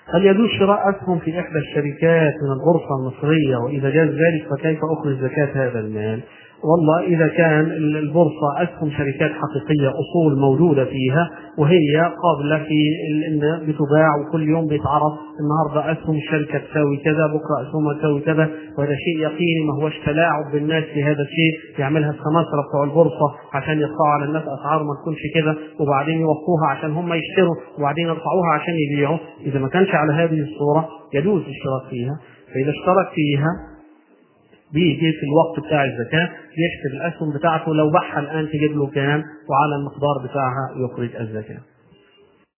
هل يجوز شراء أسهم في إحدى الشركات من البورصة المصرية وإذا جاز ذلك فكيف أخرج زكاة هذا المال؟ والله إذا كان البورصة أسهم شركات حقيقية أصول موجودة فيها وهي قابلة في إن بتباع وكل يوم بيتعرض النهارده أسهم الشركة تساوي كذا بكرة أسهمها تساوي كذا وهذا شيء يقيني ما هوش تلاعب بالناس في هذا الشيء يعملها السماسرة بتوع البورصة عشان يرفعوا على الناس أسعار ما تكونش كده وبعدين يوقوها عشان هم يشتروا وبعدين يرفعوها عشان يبيعوا إذا ما كانش على هذه الصورة يجوز الاشتراك فيها فإذا اشترك فيها بيجي في الوقت بتاع الزكاة يحسب الأسهم بتاعته لو باعها الآن تجيب له كام وعلى المقدار بتاعها يخرج الزكاة